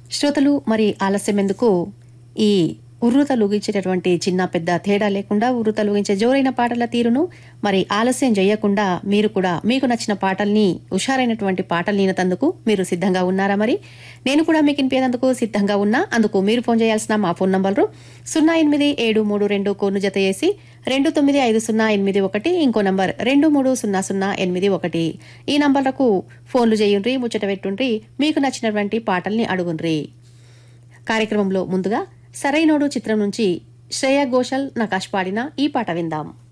శ్రోతలు మరి ఆలస్యం ఎందుకు ఈ ఉర్రుత లూగించేటటువంటి చిన్న పెద్ద తేడా లేకుండా ఉర్రుత లూగించే జోరైన పాటల తీరును మరి ఆలస్యం చేయకుండా మీరు కూడా మీకు నచ్చిన పాటల్ని హుషారైనటువంటి పాటలు నీనతందుకు మీరు సిద్ధంగా ఉన్నారా మరి నేను కూడా మీకు వినిపేందుకు సిద్ధంగా ఉన్నా అందుకు మీరు ఫోన్ చేయాల్సిన మా ఫోన్ నంబర్లు సున్నా ఎనిమిది ఏడు మూడు రెండు కోను జత చేసి రెండు తొమ్మిది ఐదు సున్నా ఎనిమిది ఒకటి ఇంకో నంబర్ రెండు మూడు సున్నా సున్నా ఎనిమిది ఒకటి ఈ నంబర్లకు ఫోన్లు చేయుండ్రి ముచ్చట పెట్టుండ్రి మీకు నచ్చినటువంటి పాటల్ని అడుగుండ్రి కార్యక్రమంలో ముందుగా సరైనోడు చిత్రం నుంచి శ్రేయా ఘోషల్ నకాష్ పాడిన ఈ పాట విందాం